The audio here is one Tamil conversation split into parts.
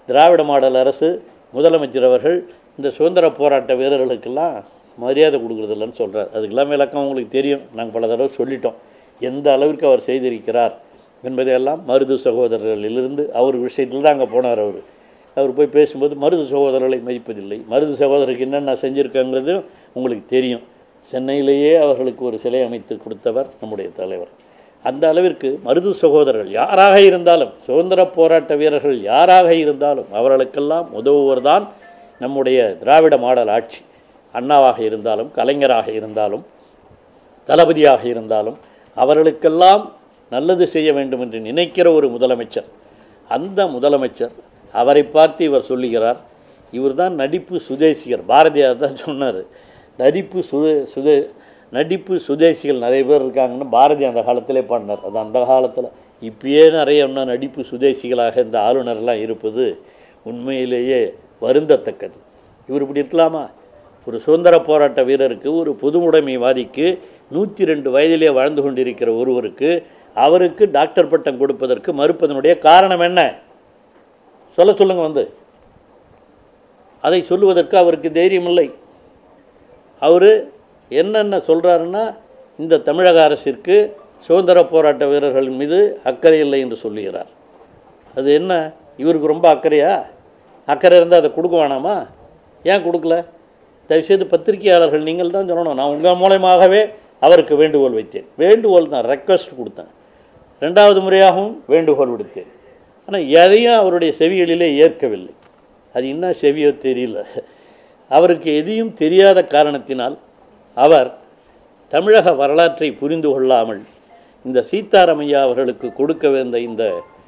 திராவிட மாடல் அரசு முதலமைச்சர் அவர்கள் இந்த சுதந்திர போராட்ட வீரர்களுக்கெல்லாம் மரியாதை கொடுக்குறதில்லன்னு சொல்கிறார் அதுக்கெல்லாம் விளக்கம் உங்களுக்கு தெரியும் நாங்கள் பல தடவை சொல்லிட்டோம் எந்த அளவிற்கு அவர் செய்திருக்கிறார் என்பதையெல்லாம் மருது சகோதரர்களிலிருந்து அவர் விஷயத்தில் தான் அங்கே போனார் அவர் அவர் போய் பேசும்போது மருது சகோதரர்களை மதிப்பதில்லை மருது சகோதரருக்கு என்னென்ன செஞ்சுருக்காங்கிறது உங்களுக்கு தெரியும் சென்னையிலேயே அவர்களுக்கு ஒரு சிலை அமைத்து கொடுத்தவர் நம்முடைய தலைவர் அந்த அளவிற்கு மருது சகோதரர்கள் யாராக இருந்தாலும் சுதந்திர போராட்ட வீரர்கள் யாராக இருந்தாலும் அவர்களுக்கெல்லாம் உதவுவர்தான் நம்முடைய திராவிட மாடல் ஆட்சி அண்ணாவாக இருந்தாலும் கலைஞராக இருந்தாலும் தளபதியாக இருந்தாலும் அவர்களுக்கெல்லாம் நல்லது செய்ய வேண்டும் என்று நினைக்கிற ஒரு முதலமைச்சர் அந்த முதலமைச்சர் அவரை பார்த்து இவர் சொல்லுகிறார் இவர்தான் நடிப்பு சுதேசிகர் பாரதியார் தான் சொன்னார் நடிப்பு சுதே சுதே நடிப்பு சுதேசிகள் நிறைய பேர் இருக்காங்கன்னு பாரதி அந்த காலத்திலே பாடினார் அது அந்த காலத்தில் இப்பயே நிறைய இன்னும் நடிப்பு சுதேசிகளாக இந்த ஆளுநர்லாம் இருப்பது உண்மையிலேயே வருந்தத்தக்கது இவர் இப்படி இருக்கலாமா ஒரு சுதந்திர போராட்ட வீரருக்கு ஒரு பொதுவுடைமைவாதிக்கு நூற்றி ரெண்டு வயதிலே வாழ்ந்து கொண்டிருக்கிற ஒருவருக்கு அவருக்கு டாக்டர் பட்டம் கொடுப்பதற்கு மறுப்பதனுடைய காரணம் என்ன சொல்ல சொல்லுங்க வந்து அதை சொல்லுவதற்கு அவருக்கு தைரியம் இல்லை அவர் என்னென்ன சொல்கிறாருன்னா இந்த தமிழக அரசிற்கு சுதந்திர போராட்ட வீரர்கள் மீது அக்கறை இல்லை என்று சொல்லுகிறார் அது என்ன இவருக்கு ரொம்ப அக்கறையா அக்கறை இருந்தால் அதை கொடுக்க வேணாமா ஏன் கொடுக்கல தயவுசெய்து பத்திரிகையாளர்கள் நீங்கள் தான் சொல்லணும் நான் உங்கள் மூலயமாகவே அவருக்கு வேண்டுகோள் வைத்தேன் வேண்டுகோள் தான் ரெக்வஸ்ட் கொடுத்தேன் ரெண்டாவது முறையாகவும் வேண்டுகோள் விடுத்தேன் ஆனால் எதையும் அவருடைய செவிகளிலே ஏற்கவில்லை அது என்ன செவியோ தெரியல அவருக்கு எதையும் தெரியாத காரணத்தினால் அவர் தமிழக வரலாற்றை புரிந்து கொள்ளாமல் இந்த சீதாராமையா அவர்களுக்கு கொடுக்க வேண்ட இந்த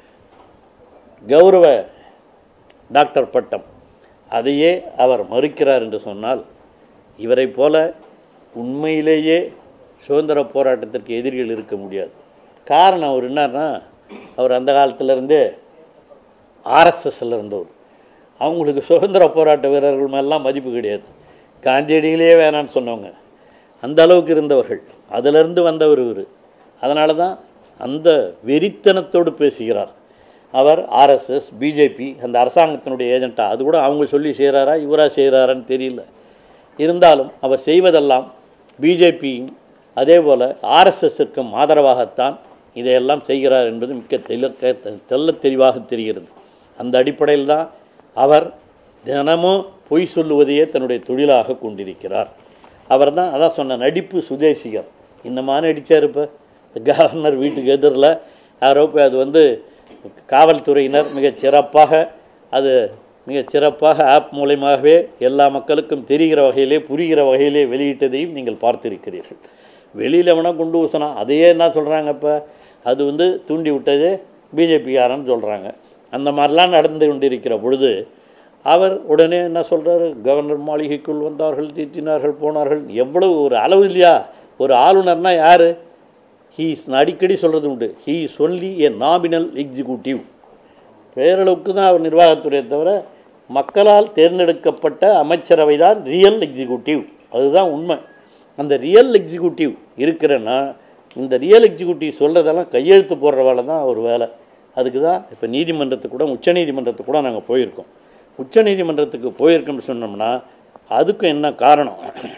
கௌரவ டாக்டர் பட்டம் அதையே அவர் மறுக்கிறார் என்று சொன்னால் இவரைப் போல உண்மையிலேயே சுதந்திர போராட்டத்திற்கு எதிரிகள் இருக்க முடியாது காரணம் அவர் என்னன்னா அவர் அந்த காலத்திலேருந்தே ஆர்எஸ்எஸ்ல இருந்தவர் அவங்களுக்கு சுதந்திர போராட்ட வீரர்கள் மேலாம் மதிப்பு கிடையாது காந்தியடிகளே வேணான்னு சொன்னவங்க அந்த அளவுக்கு இருந்தவர்கள் அதிலிருந்து வந்தவர் இவர் அதனால தான் அந்த வெறித்தனத்தோடு பேசுகிறார் அவர் ஆர்எஸ்எஸ் பிஜேபி அந்த அரசாங்கத்தினுடைய ஏஜென்ட்டா அது கூட அவங்க சொல்லி செய்கிறாரா இவரா செய்கிறாரான்னு தெரியல இருந்தாலும் அவர் செய்வதெல்லாம் பிஜேபியும் அதே போல் ஆர்எஸ்எஸ்ஸிற்கும் ஆதரவாகத்தான் இதையெல்லாம் செய்கிறார் என்பது மிக்க தெல்ல தெல்ல தெளிவாக தெரிகிறது அந்த அடிப்படையில் தான் அவர் தினமும் பொய் சொல்லுவதையே தன்னுடைய தொழிலாக கொண்டிருக்கிறார் அவர் தான் அதான் சொன்ன நடிப்பு சுதேசிகர் இன்னமா நடித்தார் இப்போ கவர்னர் வீட்டுக்கு எதிரில் யாரோ போய் அது வந்து காவல்துறையினர் மிகச் சிறப்பாக அது மிகச் சிறப்பாக ஆப் மூலயமாகவே எல்லா மக்களுக்கும் தெரிகிற வகையிலே புரிகிற வகையிலே வெளியிட்டதையும் நீங்கள் பார்த்திருக்கிறீர்கள் வெளியில் வேணால் குண்டு ஊசினா அதையே என்ன சொல்கிறாங்க இப்போ அது வந்து தூண்டி விட்டது பிஜேபிக்காரன்னு சொல்கிறாங்க அந்த மாதிரிலாம் நடந்து கொண்டிருக்கிற பொழுது அவர் உடனே என்ன சொல்கிறாரு கவர்னர் மாளிகைக்குள் வந்தார்கள் தீட்டினார்கள் போனார்கள் எவ்வளவு ஒரு அளவு இல்லையா ஒரு ஆளுநர்னா யார் ஹீஸ் அடிக்கடி சொல்கிறது உண்டு he is only a nominal executive பேரளவுக்கு தான் அவர் நிர்வாகத்துறையை தவிர மக்களால் தேர்ந்தெடுக்கப்பட்ட அமைச்சரவை தான் ரியல் எக்ஸிக்யூட்டிவ் அதுதான் உண்மை அந்த ரியல் எக்ஸிக்யூட்டிவ் இருக்கிறன்னா இந்த ரியல் எக்ஸிக்யூட்டிவ் சொல்கிறதெல்லாம் கையெழுத்து போடுற வேலை தான் ஒரு வேலை அதுக்கு தான் இப்போ நீதிமன்றத்துக்கு கூட உச்ச நீதிமன்றத்துக்கு கூட நாங்கள் போயிருக்கோம் உச்ச நீதிமன்றத்துக்கு போயிருக்கோம்னு சொன்னோம்னா அதுக்கும் என்ன காரணம்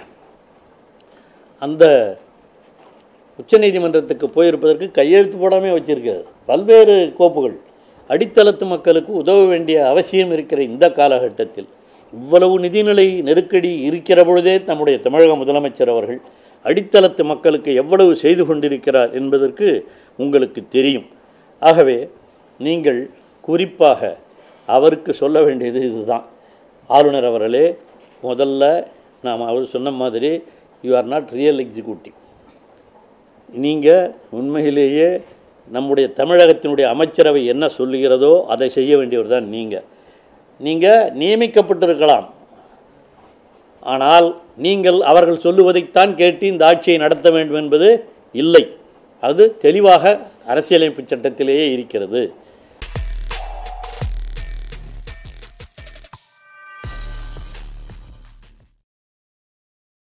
அந்த உச்சநீதிமன்றத்துக்கு போயிருப்பதற்கு கையெழுத்து போடாமே வச்சிருக்காரு பல்வேறு கோப்புகள் அடித்தளத்து மக்களுக்கு உதவ வேண்டிய அவசியம் இருக்கிற இந்த காலகட்டத்தில் இவ்வளவு நிதிநிலை நெருக்கடி இருக்கிற பொழுதே நம்முடைய தமிழக முதலமைச்சர் அவர்கள் அடித்தளத்து மக்களுக்கு எவ்வளவு செய்து கொண்டிருக்கிறார் என்பதற்கு உங்களுக்கு தெரியும் ஆகவே நீங்கள் குறிப்பாக அவருக்கு சொல்ல வேண்டியது இதுதான் ஆளுநர் அவர்களே முதல்ல நாம் அவர் சொன்ன மாதிரி you are not real executive நீங்கள் உண்மையிலேயே நம்முடைய தமிழகத்தினுடைய அமைச்சரவை என்ன சொல்லுகிறதோ அதை செய்ய வேண்டியவர் தான் நீங்கள் நீங்கள் நியமிக்கப்பட்டிருக்கலாம் ஆனால் நீங்கள் அவர்கள் சொல்லுவதைத்தான் கேட்டு இந்த ஆட்சியை நடத்த வேண்டும் என்பது இல்லை அது தெளிவாக அரசியலமைப்பு சட்டத்திலேயே இருக்கிறது